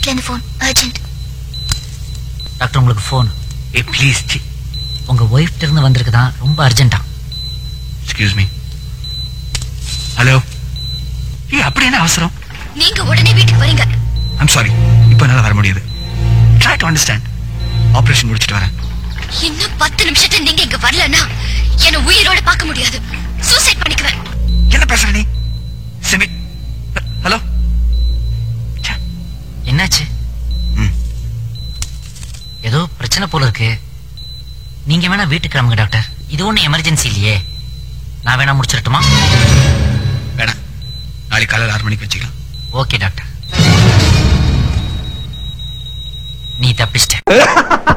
வீட்ல இருந்து phone urgent doctor உங்களுக்கு ஃபோன் ஏ ப்ளீஸ் உங்க ஒய்ஃப்ட இருந்து வந்திருக்குதான் ரொம்ப அர்ஜென்ட்டா எக்ஸ்கியூஸ் மீ ஹலோ ஏ அப்படி என்ன அவசரம் நீங்க உடனே வீட்டுக்கு வரீங்க ஐம் சாரி இப்போ என்னால வர முடியாது ட்ரை டு அண்டர்ஸ்டாண்ட் ஆபரேஷன் முடிச்சிட்டு வரேன் இன்னும் பத்து நிமிஷத்துல நீங்க இங்க வரலன்னா என்ன உயிரோட பார்க்க முடியாது சூசைட் பண்ணிக்குவேன் என்ன பேசுற நீ சிமி ஹலோ என்னாச்சு ம். ஏதோ பிரச்சனை போல இருக்கு நீங்க வேணா வீட்டுக்கு கிளம்புங்க டாக்டர் இது ஒண்ணு எமர்ஜென்சி இல்லையே நான் வேணா முடிச்சிடட்டுமா வேணாம் நாளைக்கு காலையில் ஆறு மணிக்கு வச்சுக்கலாம் ஓகே டாக்டர் நீ தப்பிச்சிட்ட